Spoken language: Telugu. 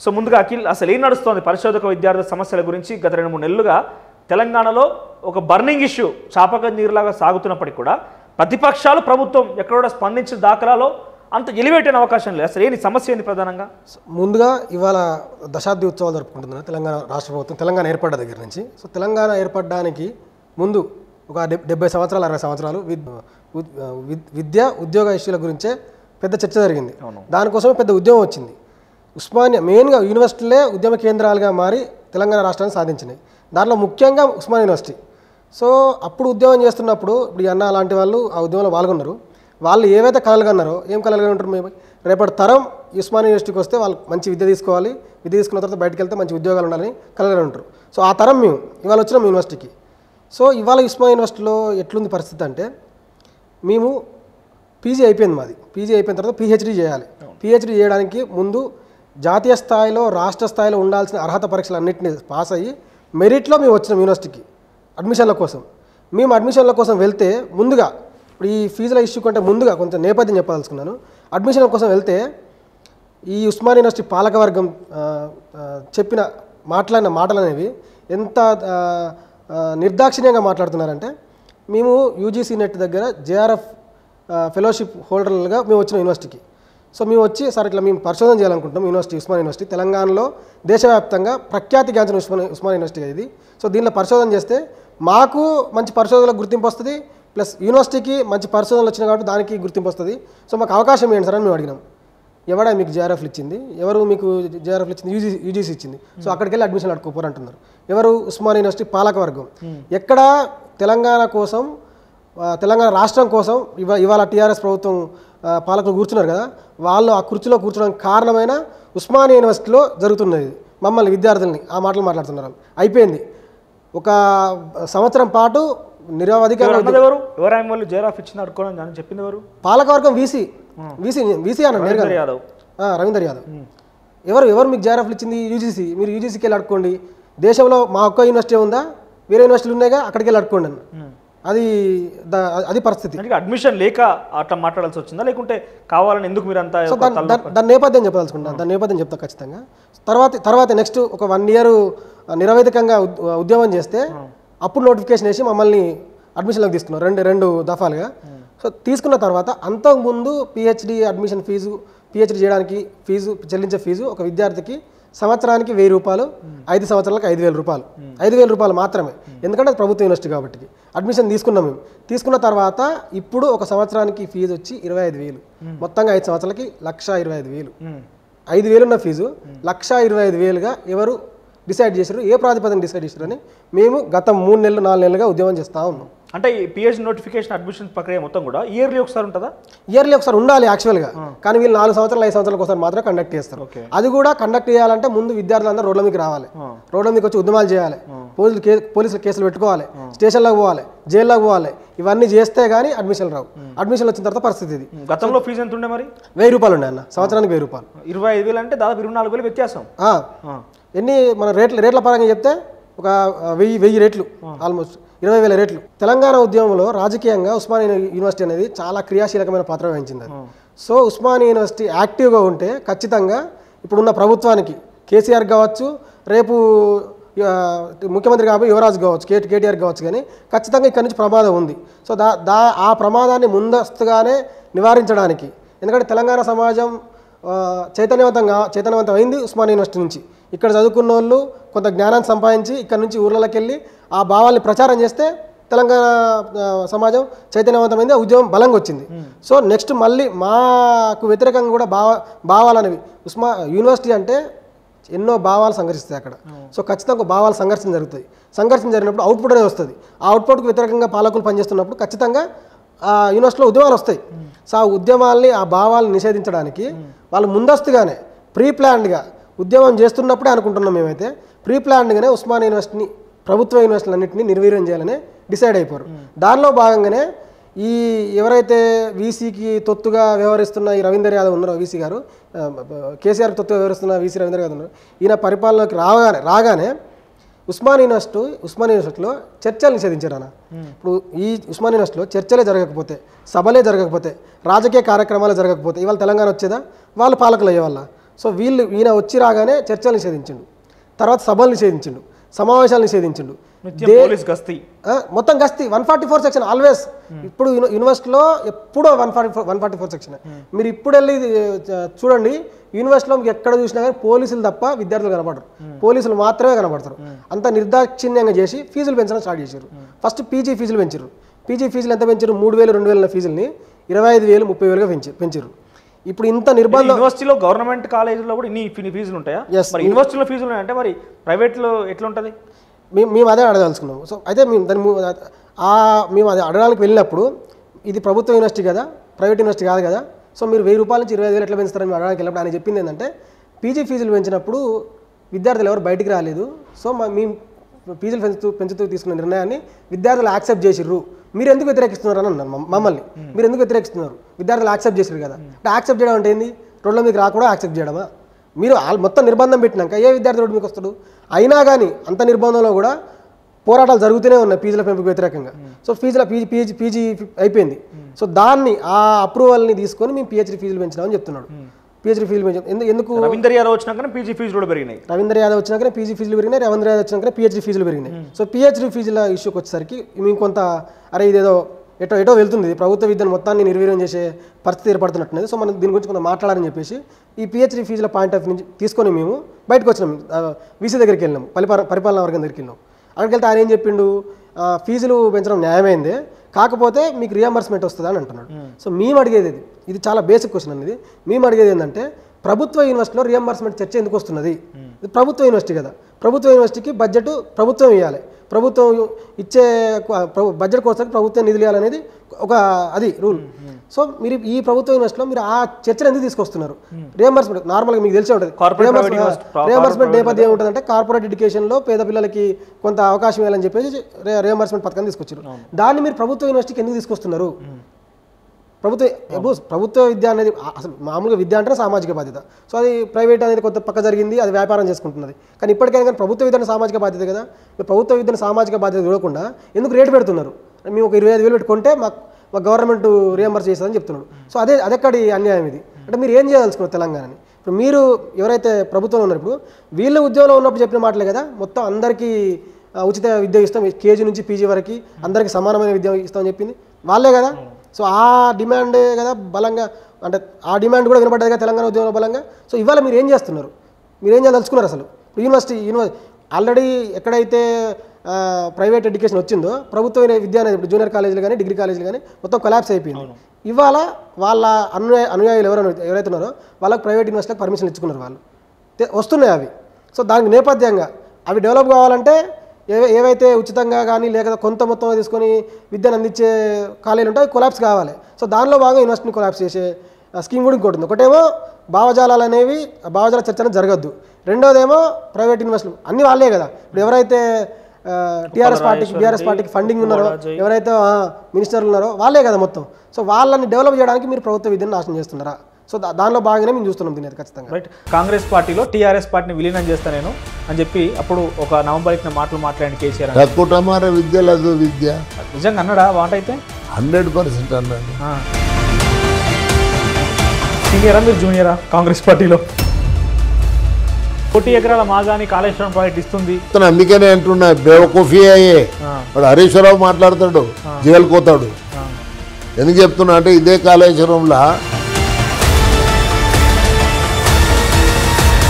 సో ముందుగా అఖిల్ అసలు ఏం నడుస్తోంది పరిశోధక విద్యార్థి సమస్యల గురించి గత రెండు మూడు నెలలుగా తెలంగాణలో ఒక బర్నింగ్ ఇష్యూ చాపక నీరులాగా సాగుతున్నప్పటికీ కూడా ప్రతిపక్షాలు ప్రభుత్వం ఎక్కడ కూడా స్పందించిన దాఖలాలో అంత ఎలివేట్ అయిన అవకాశం లేదు అసలు ఏంటి సమస్య ఏంది ప్రధానంగా సో ముందుగా ఇవాళ దశాబ్ది ఉత్సవాలు జరుపుకుంటున్నారు తెలంగాణ రాష్ట్ర ప్రభుత్వం తెలంగాణ ఏర్పడ్డ దగ్గర నుంచి సో తెలంగాణ ఏర్పడడానికి ముందు ఒక డెబ్- డెబ్బై సంవత్సరాలు అరవై సంవత్సరాలు విద్ ఉద్- విద్- విద్య ఉద్యోగ ఇష్యూల గురించే పెద్ద చర్చ జరిగింది దానికోసమే పెద్ద ఉద్యమం వచ్చింది ఉస్మానియా మెయిన్గా యూనివర్సిటీలే ఉద్యమ కేంద్రాలుగా మారి తెలంగాణ రాష్ట్రాన్ని సాధించినాయి దాంట్లో ముఖ్యంగా ఉస్మానియా యూనివర్సిటీ సో అప్పుడు ఉద్యమం చేస్తున్నప్పుడు ఇప్పుడు ఈ అన్న లాంటి వాళ్ళు ఆ ఉద్యమంలో పాల్గొన్నారు వాళ్ళు ఏవైతే కలలు కన్నారో ఏం కలలు ఉంటారు మేము రేపటి తరం ఉస్మానియా యూనివర్సిటీకి వస్తే వాళ్ళు మంచి విద్య తీసుకోవాలి విద్య తీసుకున్న తర్వాత బయటకు వెళ్తే మంచి ఉద్యోగాలు ఉండాలని కలలు ఉంటారు సో ఆ తరం మేము ఇవాళ వచ్చినాం యూనివర్సిటీకి సో ఇవాళ ఉస్మానియా యూనివర్సిటీలో ఎట్లుంది పరిస్థితి అంటే మేము పీజీ అయిపోయింది మాది పీజీ అయిపోయిన తర్వాత పిహెచ్డీ చేయాలి పిహెచ్డీ చేయడానికి ముందు జాతీయ స్థాయిలో రాష్ట్ర స్థాయిలో ఉండాల్సిన అర్హత పరీక్షలు అన్నింటినీ పాస్ అయ్యి మెరిట్లో మేము వచ్చినాం యూనివర్సిటీకి అడ్మిషన్ల కోసం మేము అడ్మిషన్ల కోసం వెళ్తే ముందుగా ఇప్పుడు ఈ ఫీజుల ఇష్యూ కంటే ముందుగా కొంచెం నేపథ్యం చెప్పదలుచుకున్నాను అడ్మిషన్ల కోసం వెళ్తే ఈ ఉస్మానియా యూనివర్సిటీ పాలకవర్గం ఆ, ఆ, చెప్పిన మాట్లాడిన మాటలు అనేవి ఎంత ఆ, ఆ, నిర్దాక్షిణ్యంగా మాట్లాడుతున్నారంటే మేము యూజీసీ నెట్ దగ్గర జేఆర్ఎఫ్ ఫెలోషిప్ హోల్డర్లుగా మేము వచ్చిన యూనివర్సిటీకి సో మేము వచ్చి సార్ ఇట్లా మేము పరిశోధన చేయాలనుకుంటున్నాం యూనివర్సిటీ ఉస్మాన్ యూనివర్సిటీ తెలంగాణలో దేశవ్యాప్తంగా ప్రఖ్యాతిగాంచిన ఉస్మాన్ ఉస్మాన్ యూనివర్సిటీ ఇది సో దీనిలో పరిశోధన చేస్తే మాకు మంచి పరిశోధనలకు గుర్తింపు వస్తుంది ప్లస్ యూనివర్సిటీకి మంచి పరిశోధనలు వచ్చినాయి కాబట్టి దానికి గుర్తింపు వస్తుంది సో మాకు అవకాశం ఏంటి సార్ అని మేము అడిగినాం ఎవడా మీకు జేఆర్ఎఫ్లు ఇచ్చింది ఎవరు మీకు జేఆర్ఎఫ్లు ఇచ్చింది యూజీ యూజీసీ ఇచ్చింది సో అక్కడికి వెళ్ళి అడ్మిషన్ అడుకోపోరు అంటున్నారు ఎవరు ఉస్మాన్ యూనివర్సిటీ పాలకవర్గం ఎక్కడ తెలంగాణ కోసం ఆ, తెలంగాణ రాష్ట్రం కోసం ఇవా ఇవాళ టీఆర్ఎస్ ప్రభుత్వం ఆ, పాలకులు కూర్చున్నారు కదా వాళ్ళు ఆ కుర్చీలో కూర్చోడానికి కారణమైన ఉస్మానియా యూనివర్సిటీలో జరుగుతున్నది ఇది. మమ్మల్ని విద్యార్థుల్ని ఆ మాటలు మాట్లాడుతున్నారు వాళ్ళు. అయిపోయింది ఒక సంవత్సరం పాటు నిరవధికంగా ఎవరు అన్నది ఎవరు ఎవరు ఆయన వాళ్ళు జయరాఫ్ ఇచ్చింది అడుకోవడం అని చెప్పింది ఎవరు పాలకవర్గం వీసీ వీసీ వీసీ అన్న నేరుగా రవీంద్ర యాదవ్ ఆ, రవీందర్ యాదవ్ ఎవరు ఎవరు మీకు జారఫ్లు ఇచ్చింది యూజీసీ మీరు యూజీసీకి వెళ్ళి అడుక్కోండి దేశంలో మా ఒక్క యూనివర్సిటీ ఉందా వేరే యూనివర్సిటీలు ఉన్నాయిగా అక్కడికి వెళ్ళి అడుక్కోండి అన్న అది దా- అది పరిస్థితి అంటే అడ్మిషన్ లేక అట్లా మాట్లాడాల్సి వచ్చిందా లేకుంటే కావాలని ఎందుకు మీరు అంతా సో దాని దాని- దాని నేపథ్యం చెప్పదలుచుకుంటాను దాని నేపథ్యం చెప్తా ఖచ్చితంగా తర్వాత తర్వాత నెక్స్ట్ ఒక వన్ ఇయర్ నిరవధికంగా ఉద్- ఉద్యమం చేస్తే అప్పుడు నోటిఫికేషన్ వేసి మమ్మల్ని అడ్మిషన్లకు తీసుకున్నారు రెండు రెండు దఫాలుగా సో తీసుకున్న తర్వాత అంతకుముందు పిహెచ్డి అడ్మిషన్ ఫీజు పిహెచ్డి చేయడానికి ఫీజు చెల్లించే ఫీజు ఒక విద్యార్థికి సంవత్సరానికి వెయ్యి రూపాయలు ఐదు సంవత్సరాలకు ఐదు వేల రూపాయలు ఐదు వేల రూపాయలు మాత్రమే ఎందుకంటే అది ప్రభుత్వ యూనివర్సిటీ కాబట్టి అడ్మిషన్ తీసుకున్నాం మేము తీసుకున్న తర్వాత ఇప్పుడు ఒక సంవత్సరానికి ఫీజు వచ్చి ఇరవై ఐదు వేలు మొత్తంగా ఐదు సంవత్సరాలకి లక్ష ఇరవై ఐదు వేలు ఐదు వేలు ఉన్న ఫీజు లక్ష ఇరవై ఐదు వేలుగా ఎవరు డిసైడ్ చేశారు ఏ ప్రాతిపదికన డిసైడ్ చేశారని మేము గత మూడు నెలలు నాలుగు నెలలుగా ఉద్యమం చేస్తూ ఉన్నాం అంటే ఈ పిహెచ్డి నోటిఫికేషన్ అడ్మిషన్ ప్రక్రియ మొత్తం కూడా ఇయర్లీ ఒకసారి ఉంటుందా ఇయర్లీ ఒకసారి ఉండాలి యాక్చువల్గా కానీ వీళ్ళు నాలుగు సంవత్సరాలు ఐదు సంవత్సరాలకు ఒకసారి మాత్రం కండక్ట్ చేస్తారు ఓకే అది కూడా కండక్ట్ చేయాలంటే ముందు విద్యార్థులందరూ రోడ్ల మీకు రావాలి రోడ్ల మీకు వచ్చి ఉద్యమాలు చేయాలి పోలీసులు కే పోలీసులు కేసులు పెట్టుకోవాలి స్టేషన్లోకి పోవాలి జైల్లోకి పోవాలి ఇవన్నీ చేస్తే కానీ అడ్మిషన్ రావు అడ్మిషన్ వచ్చిన తర్వాత పరిస్థితి ఇది గతంలో ఫీజు ఎంత ఉండే మరి వెయ్యి రూపాయలు ఉండే అన్న సంవత్సరానికి వెయ్యి రూపాయలు ఇరవై ఐదు వేలు అంటే దాదాపు ఇరవై నాలుగు వేలు వ్యత్యాసం ఆ, ఆ. ఎన్ని మన రేట్ల రేట్ల పరంగా చెప్తే ఒక ఆ, వెయ్యి వెయ్యి రేట్లు ఆల్మోస్ట్ ఇరవై వేల రేట్లు తెలంగాణ ఉద్యమంలో రాజకీయంగా ఉస్మానియా యూనివర్సిటీ అనేది చాలా క్రియాశీలకమైన పాత్ర వహించింది అది సో ఉస్మానియా యూనివర్సిటీ యాక్టివ్గా ఉంటే ఖచ్చితంగా ఇప్పుడున్న ప్రభుత్వానికి కేసీఆర్ కావచ్చు రేపు ఆ, ముఖ్యమంత్రి కాబట్టి యువరాజు కావచ్చు కే కేటీఆర్ కావచ్చు కానీ ఖచ్చితంగా ఇక్కడ నుంచి ప్రమాదం ఉంది సో దా దా ఆ ప్రమాదాన్ని ముందస్తుగానే నివారించడానికి ఎందుకంటే తెలంగాణ సమాజం ఆ, చైతన్యవంతంగా చైతన్యవంతం అయింది ఉస్మానియా యూనివర్సిటీ నుంచి ఇక్కడ చదువుకున్న వాళ్ళు కొంత జ్ఞానాన్ని సంపాదించి ఇక్కడ నుంచి ఊర్లలోకి వెళ్ళి ఆ భావాల్ని ప్రచారం చేస్తే తెలంగాణ ఆ, సమాజం చైతన్యవంతమైంది ఆ ఉద్యమం బలంగా వచ్చింది సో నెక్స్ట్ మళ్ళీ మాకు వ్యతిరేకంగా కూడా భావ భావాలనేవి ఉస్మా యూనివర్సిటీ అంటే ఎన్నో భావాలు సంఘర్షిస్తాయి అక్కడ సో ఖచ్చితంగా ఒక భావాల సంఘర్షణ జరుగుతుంది సంఘర్షణ జరిగినప్పుడు అవుట్పుట్ అనేది వస్తుంది ఆ అవుట్పుట్కి వ్యతిరేకంగా పాలకులు పనిచేస్తున్నప్పుడు ఖచ్చితంగా ఆ యూనివర్సిటీలో ఉద్యమాలు వస్తాయి సో ఆ ఉద్యమాల్ని ఆ భావాలను నిషేధించడానికి వాళ్ళు ముందస్తుగానే ప్రీ ప్లాన్డ్గా ఉద్యమం చేస్తున్నప్పుడే అనుకుంటున్నాం మేమైతే ప్రీ ప్లాన్డ్గానే ఉస్మాన్ యూనివర్సిటీని ప్రభుత్వ యూనివర్సిటీలన్నింటినీ నిర్వీర్యం చేయాలని డిసైడ్ అయిపోరు దానిలో భాగంగానే ఈ ఎవరైతే వీసీకి తొత్తుగా వ్యవహరిస్తున్న ఈ రవీందర్ యాదవ్ ఉన్నారో వీసీ గారు ఆ, కేసీఆర్ తొత్తుగా వ్యవహరిస్తున్న వీసీ రవీందర్ యాదవ్ ఉన్నారు ఈయన పరిపాలనలోకి రాగానే రాగానే ఉస్మాన్ యూనివర్సిటీ ఉస్మాన్ యూనివర్సిటీలో చర్చలు నిషేధించారు అన్న ఇప్పుడు ఈ ఉస్మాన్ యూనివర్సిటీలో చర్చలే జరగకపోతే సభలే జరగకపోతే రాజకీయ కార్యక్రమాలు జరగకపోతే ఇవాళ తెలంగాణ వచ్చేదా వాళ్ళు పాలకులు అయ్యేవాళ్ళ సో వీళ్ళు ఈయన వచ్చి రాగానే చర్చలు నిషేధించిండు తర్వాత సభలు నిషేధించిండు సమావేశాలు నిషేధించిండు నిత్యం పోలీస్ గస్తీ ఆ, మొత్తం గస్తీ one forty four section always ఇప్పుడు యూని- యూనివర్సిటీలో ఎప్పుడో one forty four one forty four section మీరు ఇప్పుడు వెళ్ళి ఇది, చ- చూడండి యూనివర్సిటీలో మీకు ఎక్కడ చూసినా కానీ పోలీసులు తప్ప విద్యార్థులు కనపడరు పోలీసులు మాత్రమే కనపడతారు అంత నిర్దాక్షిణ్యంగా చేసి ఫీజులు పెంచడం స్టార్ట్ చేశారు ఫస్ట్ పీజీ ఫీజులు పెంచారు పీజీ ఫీజులు ఎంత పెంచారు మూడు వేలు రెండు వేల ఫీజుల్ని ఇరవై ఐదు వేలు ముప్పై వేలుగా పెంచారు పెంచారు ఇప్పుడు ఇంత నిర్బంధం యూనివర్సిటీలో గవర్నమెంట్ కాలేజీలో కూడా ఇన్ని ఇన్ని ఫీజులు ఉంటాయా Yes. మరి యూనివర్సిటీలో ఫీజులు ఉన్నాయంటే మరి ప్రైవేట్లో ఎట్లా ఉంటుంది మేము మేము అదే అడగదలుచుకున్నాము సో అయితే మేము దాని ము- ఆ మేము అది అడగడానికి వెళ్ళినప్పుడు ఇది ప్రభుత్వ యూనివర్సిటీ కదా ప్రైవేట్ యూనివర్సిటీ కాదు కదా సో మీరు వెయ్యి రూపాయల నుంచి ఇరవై ఐదు వేలు ఎట్లా పెంచుతారని మేము అడగడానికి వెళ్ళినప్పుడు ఆయన చెప్పింది ఏంటంటే పీజీ ఫీజులు పెంచినప్పుడు విద్యార్థులు ఎవరు బయటికి రాలేదు సో మా మేము ఫీజులు పెంచుతూ పెంచుతూ తీసుకున్న నిర్ణయాన్ని విద్యార్థులు యాక్సెప్ట్ చేసిర్రు మీరు ఎందుకు వ్యతిరేకిస్తున్నారు అని అన్నారు మమ్మ- మమ్మల్ని మీరు ఎందుకు వ్యతిరేకిస్తున్నారు విద్యార్థులు యాక్సెప్ట్ చేసిర్రు కదా అంటే యాక్సెప్ట్ చేయడం అంటే ఏంది రోడ్ల మీకు రాకుండా యాక్సెప్ట్ చేయడమా మీరు ఆల్ మొత్తం నిర్బంధం పెట్టినాక ఏ విద్యార్థి రోడ్డు మీకు వస్తాడు అయినా కానీ అంత నిర్బంధంలో కూడా పోరాటాలు జరుగుతూనే ఉన్నాయి ఫీజుల పెంపుకు వ్యతిరేకంగా సో ఫీజుల పీజీ పీజీ పీజీ అయిపోయింది సో దాన్ని ఆ అప్రూవల్ని తీసుకొని మేము పిహెచ్డి ఫీజులు పెంచినామని చెప్తున్నాడు పిహెచ్డి ఫీజులు పెంచాం ఎందు- ఎందుకు రవీందర్ యాదవ్ వచ్చినాకనే పీజీ ఫీజులు కూడా పెరిగినాయి రవీంద్ర యాదవ్ వచ్చినాకనే పీజీ ఫీజులు పెరిగినాయి రవీంద్ర యాదవ్ వచ్చినాకనే పిహెచ్డి ఫీజులు పెరిగినాయి సో పిహెచ్డి ఫీజుల ఇష్యూకి వచ్చేసరికి మేము కొంత అరే ఇదేదో ఎటో ఎటో వెళ్తుంది ఇది ప్రభుత్వ విద్యను మొత్తాన్ని నిర్వీర్యం చేసే పరిస్థితి ఏర్పడుతున్నట్టున్నది సో మనం దీని గురించి కొంత మాట్లాడాలని చెప్పేసి ఈ పిహెచ్డి ఫీజుల పాయింట్ ఆఫ్ నుంచి తీసుకొని మేము బయటకు వచ్చినాం వీసీ దగ్గరికి వెళ్ళినాం పరిపాలన పరిపాలనా వర్గం దగ్గరికి వెళ్ళినాం అక్కడికి వెళ్తే ఆయన ఏం చెప్పిండు ఆ, ఫీజులు పెంచడం న్యాయమైందే కాకపోతే మీకు రియంబర్స్మెంట్ వస్తుందా అని అంటున్నాడు సో మేము అడిగేది ఇది ఇది చాలా బేసిక్ క్వశ్చన్ అనేది మేము అడిగేది ఏంటంటే ప్రభుత్వ యూనివర్సిటీలో రియంబర్స్మెంట్ చర్చ ఎందుకు వస్తున్నది ఇది ప్రభుత్వ యూనివర్సిటీ కదా ప్రభుత్వ యూనివర్సిటీకి బడ్జెట్ ప్రభుత్వం ఇవ్వాలి ప్రభుత్వం ఇచ్చే ప్రభు- బడ్జెట్ కోసం ప్రభుత్వం నిధులు ఇవ్వాలనేది ఒక అది రూల్ సో మీరు ఈ ప్రభుత్వ యూనివర్సిటీలో మీరు ఆ చర్చను ఎందుకు తీసుకొస్తున్నారు రియంబర్స్మెంట్ నార్మల్గా మీకు తెలిసే ఉంటుంది Corporate private university, pro- reimbursement నేపథ్యం ఏముంటుందంటే కార్పొరేట్ ఎడ్యుకేషన్లో పేద పిల్లలకి కొంత అవకాశం ఇవ్వాలని చెప్పేసి రియంబర్స్మెంట్ పథకం తీసుకొచ్చారు దాన్ని మీరు ప్రభుత్వ యూనివర్సిటీకి ఎందుకు తీసుకొస్తున్నారు ప్రభుత్వ ఎప్పుడు ప్రభుత్వ విద్య అనేది ఆ- అసలు మామూలుగా విద్య అంటే సామాజిక బాధ్యత సో అది ప్రైవేట్ అనేది కొంత పక్క జరిగింది అది వ్యాపారం చేసుకుంటున్నది కానీ ఇప్పటికైనా కానీ ప్రభుత్వ విద్యను సామాజిక బాధ్యత కదా మీరు ప్రభుత్వ విద్యను సామాజిక బాధ్యత చూడకుండా ఎందుకు రేటు పెడుతున్నారు మేము ఒక ఇరవై ఐదు వేలు పెట్టుకుంటే మాకు మా గవర్నమెంట్ రియంబర్స్ చేస్తుందని చెప్తున్నాడు సో అదే అదెక్కడి అన్యాయం ఇది అంటే మీరు ఏం చేయదలుచుకున్నారు తెలంగాణని ఇప్పుడు మీరు ఎవరైతే ప్రభుత్వంలో ఉన్నారు ఇప్పుడు వీళ్ళు ఉద్యోగంలో ఉన్నప్పుడు చెప్పిన మాటలే కదా మొత్తం అందరికీ ఆ, ఉచిత విద్య ఇస్తాం కేజీ నుంచి పీజీ వరకు అందరికీ సమానమైన విద్య ఇస్తామని చెప్పింది వాళ్ళే కదా సో ఆ డిమాండ్ కదా బలంగా అంటే ఆ డిమాండ్ కూడా వినపడ్డది కదా తెలంగాణ ఉద్యోగంలో బలంగా సో ఇవాళ మీరు ఏం చేస్తున్నారు మీరు ఏం చేయదలుచుకున్నారు అసలు ఇప్పుడు యూనివర్సిటీ యూనివర్సిటీ ఆల్రెడీ ఎక్కడైతే ఆ, ప్రైవేట్ ఎడ్యుకేషన్ వచ్చిందో ప్రభుత్వ విద్య అనేది ఇప్పుడు జూనియర్ కాలేజీలు కానీ డిగ్రీ కాలేజీలు కానీ మొత్తం కొలాప్స్ అయిపోయింది ఇవాళ వాళ్ళ అనుయాయ అనుయాయులు ఎవరైనా ఎవరైతే ఉన్నారో వాళ్ళకి ప్రైవేట్ యూనివర్సిటీలకు పర్మిషన్ ఇచ్చుకున్నారు వాళ్ళు తె- వస్తున్నాయి అవి సో దానికి నేపథ్యంగా అవి డెవలప్ కావాలంటే ఏ ఏవైతే ఉచితంగా కానీ లేక కొంత మొత్తంలో తీసుకొని విద్యను అందించే కాలేజీలు ఉంటాయి కొలాప్స్ కావాలి సో దానిలో భాగంగా యూనివర్సిటీని కొలాప్స్ చేసే ఆ, స్కీమ్ కూడా ఇంకోటి ఉంది ఒకటేమో భావజాలాలు అనేవి ఆ భావజాల చర్చ అనేది జరగద్దు రెండోదేమో ప్రైవేట్ యూనివర్సిటీలు అన్ని వాళ్ళే కదా ఇప్పుడు ఎవరైతే టీఆర్ఎస్ పార్టీకి బీఆర్ఎస్ పార్టీకి ఫండింగ్ ఉన్నారో ఎవరైతే ఆ, మినిస్టర్లు ఉన్నారో వాళ్ళే కదా మొత్తం సో వాళ్ళని డెవలప్ చేయడానికి మీరు ప్రభుత్వ విద్యను నాశనం చేస్తున్నారా సో దా- దానిలో భాగంగానే మేము చూస్తున్నాం దీని ఖచ్చితంగా రైట్ కాంగ్రెస్ పార్టీలో టీఆర్ఎస్ పార్టీని విలీనం చేస్తా నేను అని చెప్పి అప్పుడు ఒక నవంబర్ ఇచ్చిన మాటలు మాట్లాడిన కేసీఆర్ అన్నారు. కక్కుటమార విద్య లేదు విద్య నిజంగా అన్నాడా వాట అయితే హండ్రెడ్ పర్సెంట్ అన్నాడు సీనియరా మీరు జూనియరా కాంగ్రెస్ పార్టీలో కోటి ఎకరాల మాగాని కాళేశ్వరం ప్రాజెక్ట్ ఇస్తుంది అతను అందుకనే అంటున్నా బేవకూఫీ అయ్యే ఆ, వాడు హరీశ్వరరావు మాట్లాడతాడు జైలుకు పోతాడు ఆ, ఎందుకు చెప్తున్నా అంటే ఇదే కాళేశ్వరంలో